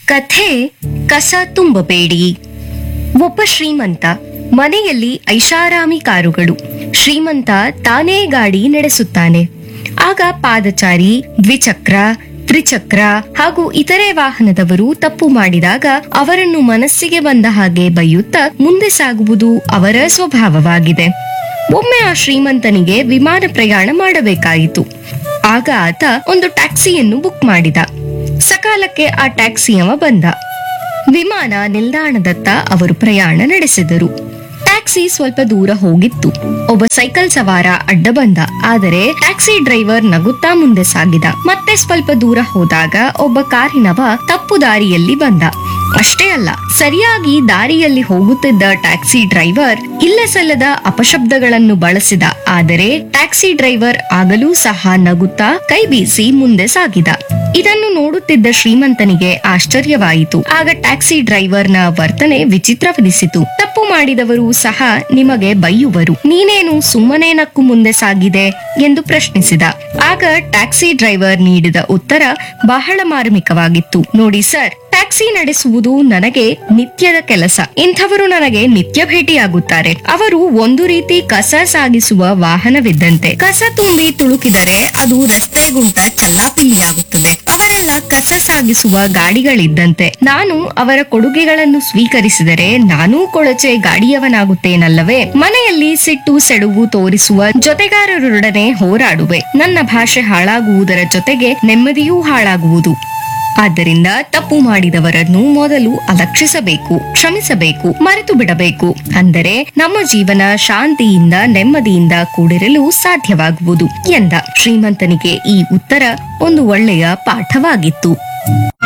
ಕಥೆ ಕಸ ತುಂಬಬೇಡಿ ಒಬ್ಬ ಶ್ರೀಮಂತ ಮನೆಯಲ್ಲಿ ಐಷಾರಾಮಿ ಕಾರುಗಳು ಶ್ರೀಮಂತ ತಾನೇ ಗಾಡಿ ನಡೆಸುತ್ತಾನೆ ಆಗ ಪಾದಚಾರಿ ದ್ವಿಚಕ್ರ ತ್ರಿಚಕ್ರ ಹಾಗೂ ಇತರೆ ವಾಹನದವರು ತಪ್ಪು ಮಾಡಿದಾಗ ಅವರನ್ನು ಮನಸ್ಸಿಗೆ ಬಂದ ಹಾಗೆ ಬೈಯುತ್ತಾ ಮುಂದೆ ಸಾಗುವುದು ಅವರ ಸ್ವಭಾವವಾಗಿದೆ ಒಮ್ಮೆ ಆ ಶ್ರೀಮಂತನಿಗೆ ವಿಮಾನ ಪ್ರಯಾಣ ಮಾಡಬೇಕಾಯಿತು ಆಗ ಆತ ಒಂದು ಟ್ಯಾಕ್ಸಿಯನ್ನು ಬುಕ್ ಮಾಡಿದ ಸಕಾಲಕ್ಕೆ ಆ ಟ್ಯಾಕ್ಸಿಯವ ಬಂದ ವಿಮಾನ ನಿಲ್ದಾಣದತ್ತ ಅವರು ಪ್ರಯಾಣ ನಡೆಸಿದರು ಟ್ಯಾಕ್ಸಿ ಸ್ವಲ್ಪ ದೂರ ಹೋಗಿತ್ತು ಒಬ್ಬ ಸೈಕಲ್ ಸವಾರ ಅಡ್ಡ ಬಂದ ಆದರೆ ಟ್ಯಾಕ್ಸಿ ಡ್ರೈವರ್ ನಗುತ್ತಾ ಮುಂದೆ ಸಾಗಿದ ಮತ್ತೆ ಸ್ವಲ್ಪ ದೂರ ಹೋದಾಗ ಒಬ್ಬ ಕಾರಿನವ ತಪ್ಪು ದಾರಿಯಲ್ಲಿ ಬಂದ ಅಷ್ಟೇ ಅಲ್ಲ ಸರಿಯಾಗಿ ದಾರಿಯಲ್ಲಿ ಹೋಗುತ್ತಿದ್ದ ಟ್ಯಾಕ್ಸಿ ಡ್ರೈವರ್ ಇಲ್ಲ ಸಲ್ಲದ ಅಪಶಬ್ದಗಳನ್ನು ಬಳಸಿದ ಆದರೆ ಟ್ಯಾಕ್ಸಿ ಡ್ರೈವರ್ ಆಗಲೂ ಸಹ ನಗುತ್ತಾ ಕೈ ಬೀಸಿ ಮುಂದೆ ಸಾಗಿದ ಇದನ್ನು ನೋಡುತ್ತಿದ್ದ ಶ್ರೀಮಂತನಿಗೆ ಆಶ್ಚರ್ಯವಾಯಿತು ಆಗ ಟ್ಯಾಕ್ಸಿ ಡ್ರೈವರ್ನ ವರ್ತನೆ ವಿಚಿತ್ರವೆನಿಸಿತು ತಪ್ಪು ಮಾಡಿದವರು ಸಹ ನಿಮಗೆ ಬೈಯುವರು ನೀನೇನು ಸುಮ್ಮನೆ ನಕ್ಕು ಮುಂದೆ ಸಾಗಿದೆ ಎಂದು ಪ್ರಶ್ನಿಸಿದ ಆಗ ಟ್ಯಾಕ್ಸಿ ಡ್ರೈವರ್ ನೀಡಿದ ಉತ್ತರ ಬಹಳ ಮಾರ್ಮಿಕವಾಗಿತ್ತು ನೋಡಿ ಸರ್ ಟ್ಯಾಕ್ಸಿ ನಡೆಸುವುದು ನನಗೆ ನಿತ್ಯದ ಕೆಲಸ ಇಂಥವರು ನನಗೆ ನಿತ್ಯ ಭೇಟಿಯಾಗುತ್ತಾರೆ ಅವರು ಒಂದು ರೀತಿ ಕಸ ಸಾಗಿಸುವ ವಾಹನವಿದ್ದಂತೆ ಕಸ ತುಂಬಿ ತುಳುಕಿದರೆ ಅದು ರಸ್ತೆ ಗುಂಟ ಚಲ್ಲಾಪಿಲ್ಲಿಯಾಗುತ್ತದೆ ಅವರೆಲ್ಲ ಕಸ ಸಾಗಿಸುವ ಗಾಡಿಗಳಿದ್ದಂತೆ ನಾನು ಅವರ ಕೊಡುಗೆಗಳನ್ನು ಸ್ವೀಕರಿಸಿದರೆ ನಾನೂ ಕೊಳಚೆ ಗಾಡಿಯವನಾಗುತ್ತೇನಲ್ಲವೇ ಮನೆಯಲ್ಲಿ ಸಿಟ್ಟು ಸೆಡುವು ತೋರಿಸುವ ಜೊತೆಗಾರರೊಡನೆ ಹೋರಾಡುವೆ ನನ್ನ ಭಾಷೆ ಹಾಳಾಗುವುದರ ಜೊತೆಗೆ ನೆಮ್ಮದಿಯೂ ಹಾಳಾಗುವುದು ಆದ್ದರಿಂದ ತಪ್ಪು ಮಾಡಿದವರನ್ನು ಮೊದಲು ಅಲಕ್ಷಿಸಬೇಕು ಕ್ಷಮಿಸಬೇಕು ಮರೆತು ಬಿಡಬೇಕು ಅಂದರೆ ನಮ್ಮ ಜೀವನ ಶಾಂತಿಯಿಂದ ನೆಮ್ಮದಿಯಿಂದ ಕೂಡಿರಲು ಸಾಧ್ಯವಾಗುವುದು ಎಂದ ಶ್ರೀಮಂತನಿಗೆ ಈ ಉತ್ತರ ಒಂದು ಒಳ್ಳೆಯ ಪಾಠವಾಗಿತ್ತು